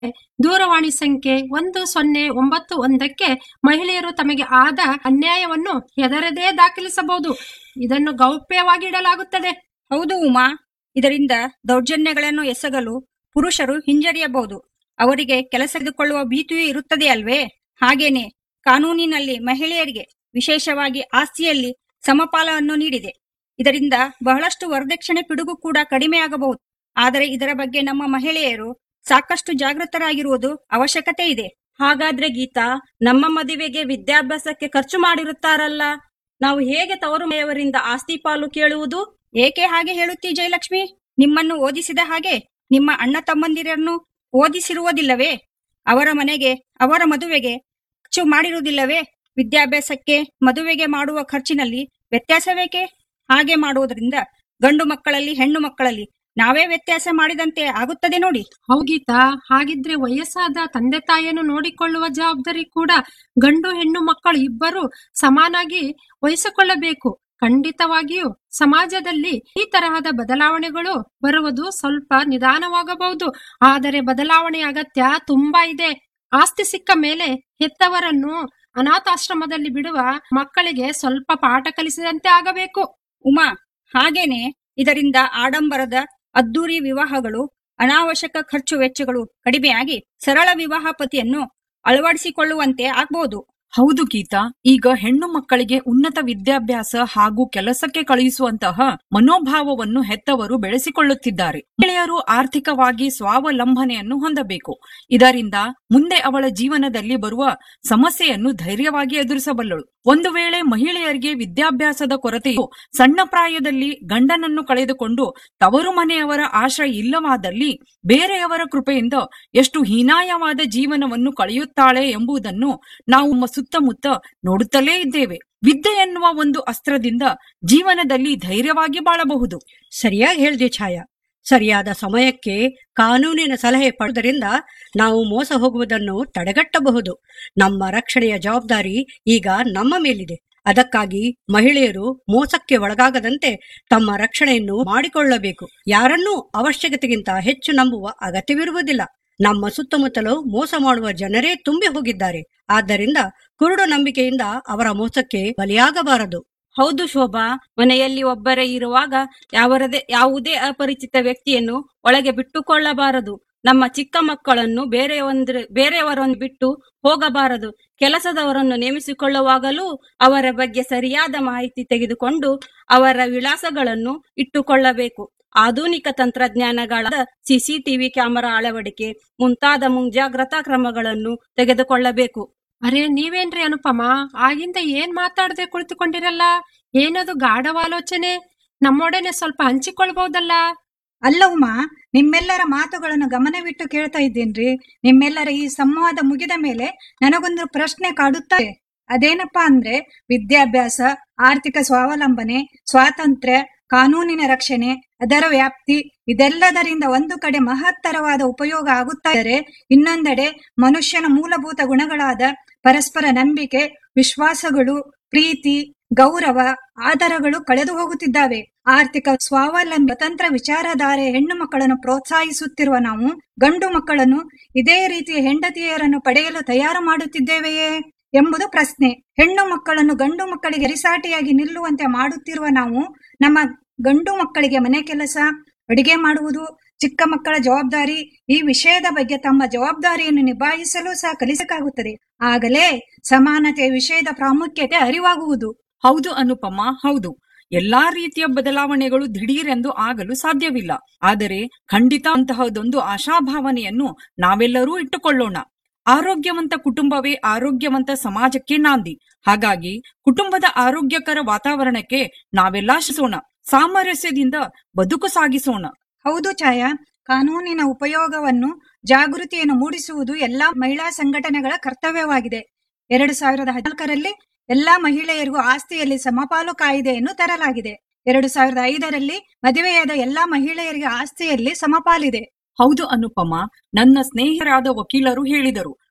ದೂರವಾಣಿ ಸಂಖ್ಯೆ ಒಂದು ಸೊನ್ನೆ ಒಂಬತ್ತು ಒಂದಕ್ಕೆ ಮಹಿಳೆಯರು ತಮಗೆ ಆದ ಅನ್ಯಾಯವನ್ನು ಹೆದರದೇ ದಾಖಲಿಸಬಹುದು ಇದನ್ನು ಗೌಪ್ಯವಾಗಿ ಇಡಲಾಗುತ್ತದೆ ಹೌದು ಉಮಾ ಇದರಿಂದ ದೌರ್ಜನ್ಯಗಳನ್ನು ಎಸಗಲು ಪುರುಷರು ಹಿಂಜರಿಯಬಹುದು ಅವರಿಗೆ ಕೆಲಸ ತೆಗೆದುಕೊಳ್ಳುವ ಭೀತಿಯೂ ಇರುತ್ತದೆ ಅಲ್ವೇ ಹಾಗೇನೆ ಕಾನೂನಿನಲ್ಲಿ ಮಹಿಳೆಯರಿಗೆ ವಿಶೇಷವಾಗಿ ಆಸ್ತಿಯಲ್ಲಿ ಸಮಪಾಲವನ್ನು ನೀಡಿದೆ ಇದರಿಂದ ಬಹಳಷ್ಟು ವರದಕ್ಷಿಣೆ ಪಿಡುಗು ಕೂಡ ಕಡಿಮೆಯಾಗಬಹುದು ಆದರೆ ಇದರ ಬಗ್ಗೆ ನಮ್ಮ ಮಹಿಳೆಯರು ಸಾಕಷ್ಟು ಜಾಗೃತರಾಗಿರುವುದು ಅವಶ್ಯಕತೆ ಇದೆ ಹಾಗಾದ್ರೆ ಗೀತಾ ನಮ್ಮ ಮದುವೆಗೆ ವಿದ್ಯಾಭ್ಯಾಸಕ್ಕೆ ಖರ್ಚು ಮಾಡಿರುತ್ತಾರಲ್ಲ ನಾವು ಹೇಗೆ ತವರು ಮನೆಯವರಿಂದ ಆಸ್ತಿ ಪಾಲು ಕೇಳುವುದು ಏಕೆ ಹಾಗೆ ಹೇಳುತ್ತೀ ಜಯಲಕ್ಷ್ಮಿ ನಿಮ್ಮನ್ನು ಓದಿಸಿದ ಹಾಗೆ ನಿಮ್ಮ ಅಣ್ಣ ತಮ್ಮಂದಿರನ್ನು ಓದಿಸಿರುವುದಿಲ್ಲವೇ ಅವರ ಮನೆಗೆ ಅವರ ಮದುವೆಗೆ ಖರ್ಚು ಮಾಡಿರುವುದಿಲ್ಲವೇ ವಿದ್ಯಾಭ್ಯಾಸಕ್ಕೆ ಮದುವೆಗೆ ಮಾಡುವ ಖರ್ಚಿನಲ್ಲಿ ವ್ಯತ್ಯಾಸವೇಕೆ ಹಾಗೆ ಮಾಡುವುದರಿಂದ ಗಂಡು ಮಕ್ಕಳಲ್ಲಿ ಹೆಣ್ಣು ಮಕ್ಕಳಲ್ಲಿ ನಾವೇ ವ್ಯತ್ಯಾಸ ಮಾಡಿದಂತೆ ಆಗುತ್ತದೆ ನೋಡಿ ಹೌಗೀತಾ ಹಾಗಿದ್ರೆ ವಯಸ್ಸಾದ ತಂದೆ ತಾಯಿಯನ್ನು ನೋಡಿಕೊಳ್ಳುವ ಜವಾಬ್ದಾರಿ ಕೂಡ ಗಂಡು ಹೆಣ್ಣು ಮಕ್ಕಳು ಇಬ್ಬರು ಸಮಾನಾಗಿ ವಹಿಸಿಕೊಳ್ಳಬೇಕು ಖಂಡಿತವಾಗಿಯೂ ಸಮಾಜದಲ್ಲಿ ಈ ತರಹದ ಬದಲಾವಣೆಗಳು ಬರುವುದು ಸ್ವಲ್ಪ ನಿಧಾನವಾಗಬಹುದು ಆದರೆ ಬದಲಾವಣೆ ಅಗತ್ಯ ತುಂಬಾ ಇದೆ ಆಸ್ತಿ ಸಿಕ್ಕ ಮೇಲೆ ಹೆತ್ತವರನ್ನು ಅನಾಥಾಶ್ರಮದಲ್ಲಿ ಬಿಡುವ ಮಕ್ಕಳಿಗೆ ಸ್ವಲ್ಪ ಪಾಠ ಕಲಿಸಿದಂತೆ ಆಗಬೇಕು ಉಮಾ ಹಾಗೇನೆ ಇದರಿಂದ ಆಡಂಬರದ ಅದ್ದೂರಿ ವಿವಾಹಗಳು ಅನಾವಶ್ಯಕ ಖರ್ಚು ವೆಚ್ಚಗಳು ಕಡಿಮೆಯಾಗಿ ಸರಳ ವಿವಾಹ ಪತಿಯನ್ನು ಅಳವಡಿಸಿಕೊಳ್ಳುವಂತೆ ಆಗ್ಬಹುದು ಹೌದು ಗೀತಾ ಈಗ ಹೆಣ್ಣು ಮಕ್ಕಳಿಗೆ ಉನ್ನತ ವಿದ್ಯಾಭ್ಯಾಸ ಹಾಗೂ ಕೆಲಸಕ್ಕೆ ಕಳುಹಿಸುವಂತಹ ಮನೋಭಾವವನ್ನು ಹೆತ್ತವರು ಬೆಳೆಸಿಕೊಳ್ಳುತ್ತಿದ್ದಾರೆ ಮಹಿಳೆಯರು ಆರ್ಥಿಕವಾಗಿ ಸ್ವಾವಲಂಬನೆಯನ್ನು ಹೊಂದಬೇಕು ಇದರಿಂದ ಮುಂದೆ ಅವಳ ಜೀವನದಲ್ಲಿ ಬರುವ ಸಮಸ್ಯೆಯನ್ನು ಧೈರ್ಯವಾಗಿ ಎದುರಿಸಬಲ್ಲಳು ಒಂದು ವೇಳೆ ಮಹಿಳೆಯರಿಗೆ ವಿದ್ಯಾಭ್ಯಾಸದ ಕೊರತೆಯು ಸಣ್ಣ ಪ್ರಾಯದಲ್ಲಿ ಗಂಡನನ್ನು ಕಳೆದುಕೊಂಡು ತವರು ಮನೆಯವರ ಆಶ್ರಯ ಇಲ್ಲವಾದಲ್ಲಿ ಬೇರೆಯವರ ಕೃಪೆಯಿಂದ ಎಷ್ಟು ಹೀನಾಯವಾದ ಜೀವನವನ್ನು ಕಳೆಯುತ್ತಾಳೆ ಎಂಬುದನ್ನು ನಾವು ನಮ್ಮ ಸುತ್ತಮುತ್ತ ನೋಡುತ್ತಲೇ ಇದ್ದೇವೆ ವಿದ್ಯೆ ಎನ್ನುವ ಒಂದು ಅಸ್ತ್ರದಿಂದ ಜೀವನದಲ್ಲಿ ಧೈರ್ಯವಾಗಿ ಬಾಳಬಹುದು ಸರಿಯಾಗಿ ಹೇಳ್ದೆ ಛಾಯಾ ಸರಿಯಾದ ಸಮಯಕ್ಕೆ ಕಾನೂನಿನ ಸಲಹೆ ಪಡೆದರಿಂದ ನಾವು ಮೋಸ ಹೋಗುವುದನ್ನು ತಡೆಗಟ್ಟಬಹುದು ನಮ್ಮ ರಕ್ಷಣೆಯ ಜವಾಬ್ದಾರಿ ಈಗ ನಮ್ಮ ಮೇಲಿದೆ ಅದಕ್ಕಾಗಿ ಮಹಿಳೆಯರು ಮೋಸಕ್ಕೆ ಒಳಗಾಗದಂತೆ ತಮ್ಮ ರಕ್ಷಣೆಯನ್ನು ಮಾಡಿಕೊಳ್ಳಬೇಕು ಯಾರನ್ನೂ ಅವಶ್ಯಕತೆಗಿಂತ ಹೆಚ್ಚು ನಂಬುವ ಅಗತ್ಯವಿರುವುದಿಲ್ಲ ನಮ್ಮ ಸುತ್ತಮುತ್ತಲು ಮೋಸ ಮಾಡುವ ಜನರೇ ತುಂಬಿ ಹೋಗಿದ್ದಾರೆ ಆದ್ದರಿಂದ ಕುರುಡು ನಂಬಿಕೆಯಿಂದ ಅವರ ಮೋಸಕ್ಕೆ ಬಲಿಯಾಗಬಾರದು ಹೌದು ಶೋಭಾ ಮನೆಯಲ್ಲಿ ಒಬ್ಬರೇ ಇರುವಾಗ ಯಾವರದೇ ಯಾವುದೇ ಅಪರಿಚಿತ ವ್ಯಕ್ತಿಯನ್ನು ಒಳಗೆ ಬಿಟ್ಟುಕೊಳ್ಳಬಾರದು ನಮ್ಮ ಚಿಕ್ಕ ಮಕ್ಕಳನ್ನು ಬೇರೆಯೊಂದ್ರ ಬೇರೆಯವರನ್ನು ಬಿಟ್ಟು ಹೋಗಬಾರದು ಕೆಲಸದವರನ್ನು ನೇಮಿಸಿಕೊಳ್ಳುವಾಗಲೂ ಅವರ ಬಗ್ಗೆ ಸರಿಯಾದ ಮಾಹಿತಿ ತೆಗೆದುಕೊಂಡು ಅವರ ವಿಳಾಸಗಳನ್ನು ಇಟ್ಟುಕೊಳ್ಳಬೇಕು ಆಧುನಿಕ ತಂತ್ರಜ್ಞಾನಗಳಾದ ಸಿಸಿಟಿವಿ ಕ್ಯಾಮೆರಾ ಅಳವಡಿಕೆ ಮುಂತಾದ ಮುಂಜಾಗ್ರತಾ ಕ್ರಮಗಳನ್ನು ತೆಗೆದುಕೊಳ್ಳಬೇಕು ಅರೆ ನೀವೇನ್ರಿ ಅನುಪಮ ಆಗಿಂದ ಏನ್ ಮಾತಾಡದೆ ಕುಳಿತುಕೊಂಡಿರಲ್ಲ ಏನದು ಗಾಢವಾಲೋಚನೆ ನಮ್ಮೊಡನೆ ಸ್ವಲ್ಪ ಹಂಚಿಕೊಳ್ಬಹುದಲ್ಲ ಅಲ್ಲ ಉಮಾ ನಿಮ್ಮೆಲ್ಲರ ಮಾತುಗಳನ್ನು ಗಮನವಿಟ್ಟು ಕೇಳ್ತಾ ಇದ್ದೀನ್ರಿ ನಿಮ್ಮೆಲ್ಲರ ಈ ಸಂವಾದ ಮುಗಿದ ಮೇಲೆ ನನಗೊಂದು ಪ್ರಶ್ನೆ ಕಾಡುತ್ತದೆ ಅದೇನಪ್ಪಾ ಅಂದ್ರೆ ವಿದ್ಯಾಭ್ಯಾಸ ಆರ್ಥಿಕ ಸ್ವಾವಲಂಬನೆ ಸ್ವಾತಂತ್ರ್ಯ ಕಾನೂನಿನ ರಕ್ಷಣೆ ಅದರ ವ್ಯಾಪ್ತಿ ಇದೆಲ್ಲದರಿಂದ ಒಂದು ಕಡೆ ಮಹತ್ತರವಾದ ಉಪಯೋಗ ಆಗುತ್ತಾ ಇದ್ದರೆ ಇನ್ನೊಂದೆಡೆ ಮನುಷ್ಯನ ಮೂಲಭೂತ ಗುಣಗಳಾದ ಪರಸ್ಪರ ನಂಬಿಕೆ ವಿಶ್ವಾಸಗಳು ಪ್ರೀತಿ ಗೌರವ ಆಧಾರಗಳು ಕಳೆದು ಹೋಗುತ್ತಿದ್ದಾವೆ ಆರ್ಥಿಕ ಸ್ವಾವಲಂಬಿ ಸ್ವತಂತ್ರ ವಿಚಾರಧಾರೆ ಹೆಣ್ಣು ಮಕ್ಕಳನ್ನು ಪ್ರೋತ್ಸಾಹಿಸುತ್ತಿರುವ ನಾವು ಗಂಡು ಮಕ್ಕಳನ್ನು ಇದೇ ರೀತಿಯ ಹೆಂಡತಿಯರನ್ನು ಪಡೆಯಲು ತಯಾರು ಮಾಡುತ್ತಿದ್ದೇವೆಯೇ ಎಂಬುದು ಪ್ರಶ್ನೆ ಹೆಣ್ಣು ಮಕ್ಕಳನ್ನು ಗಂಡು ಮಕ್ಕಳಿಗೆ ಅರಿಸಾಟಿಯಾಗಿ ನಿಲ್ಲುವಂತೆ ಮಾಡುತ್ತಿರುವ ನಾವು ನಮ್ಮ ಗಂಡು ಮಕ್ಕಳಿಗೆ ಮನೆ ಕೆಲಸ ಅಡಿಗೆ ಮಾಡುವುದು ಚಿಕ್ಕ ಮಕ್ಕಳ ಜವಾಬ್ದಾರಿ ಈ ವಿಷಯದ ಬಗ್ಗೆ ತಮ್ಮ ಜವಾಬ್ದಾರಿಯನ್ನು ನಿಭಾಯಿಸಲು ಸಹ ಕಲಿಸಬೇಕಾಗುತ್ತದೆ ಆಗಲೇ ಸಮಾನತೆಯ ವಿಷಯದ ಪ್ರಾಮುಖ್ಯತೆ ಅರಿವಾಗುವುದು ಹೌದು ಅನುಪಮ ಹೌದು ಎಲ್ಲಾ ರೀತಿಯ ಬದಲಾವಣೆಗಳು ದಿಢೀರೆಂದು ಆಗಲು ಸಾಧ್ಯವಿಲ್ಲ ಆದರೆ ಖಂಡಿತ ಅಂತಹದೊಂದು ಆಶಾಭಾವನೆಯನ್ನು ನಾವೆಲ್ಲರೂ ಇಟ್ಟುಕೊಳ್ಳೋಣ ಆರೋಗ್ಯವಂತ ಕುಟುಂಬವೇ ಆರೋಗ್ಯವಂತ ಸಮಾಜಕ್ಕೆ ನಾಂದಿ ಹಾಗಾಗಿ ಕುಟುಂಬದ ಆರೋಗ್ಯಕರ ವಾತಾವರಣಕ್ಕೆ ನಾವೆಲ್ಲ ಶ್ರಮಿಸೋಣ ಸಾಮರಸ್ಯದಿಂದ ಬದುಕು ಸಾಗಿಸೋಣ ಹೌದು ಛಾಯಾ ಕಾನೂನಿನ ಉಪಯೋಗವನ್ನು ಜಾಗೃತಿಯನ್ನು ಮೂಡಿಸುವುದು ಎಲ್ಲಾ ಮಹಿಳಾ ಸಂಘಟನೆಗಳ ಕರ್ತವ್ಯವಾಗಿದೆ ಎರಡು ಸಾವಿರದ ಹದಿನಾಲ್ಕರಲ್ಲಿ ಎಲ್ಲಾ ಮಹಿಳೆಯರಿಗೂ ಆಸ್ತಿಯಲ್ಲಿ ಸಮಪಾಲು ಕಾಯ್ದೆಯನ್ನು ತರಲಾಗಿದೆ ಎರಡು ಸಾವಿರದ ಐದರಲ್ಲಿ ಮದುವೆಯಾದ ಎಲ್ಲಾ ಮಹಿಳೆಯರಿಗೆ ಆಸ್ತಿಯಲ್ಲಿ ಸಮಪಾಲಿದೆ ಹೌದು ಅನುಪಮ ನನ್ನ ಸ್ನೇಹಿತರಾದ ವಕೀಲರು ಹೇಳಿದರು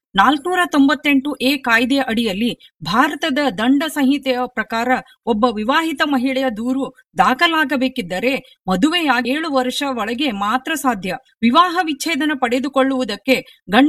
ನಾಲ್ಕನೂರ ತೊಂಬತ್ತೆಂಟು ಎ ಕಾಯ್ದೆಯ ಅಡಿಯಲ್ಲಿ ಭಾರತದ ದಂಡ ಸಂಹಿತೆಯ ಪ್ರಕಾರ ಒಬ್ಬ ವಿವಾಹಿತ ಮಹಿಳೆಯ ದೂರು ದಾಖಲಾಗಬೇಕಿದ್ದರೆ ಮದುವೆಯಾಗಿ ಏಳು ವರ್ಷ ಒಳಗೆ ಮಾತ್ರ ಸಾಧ್ಯ ವಿವಾಹ ವಿಚ್ಛೇದನ ಪಡೆದುಕೊಳ್ಳುವುದಕ್ಕೆ ಗಂಡ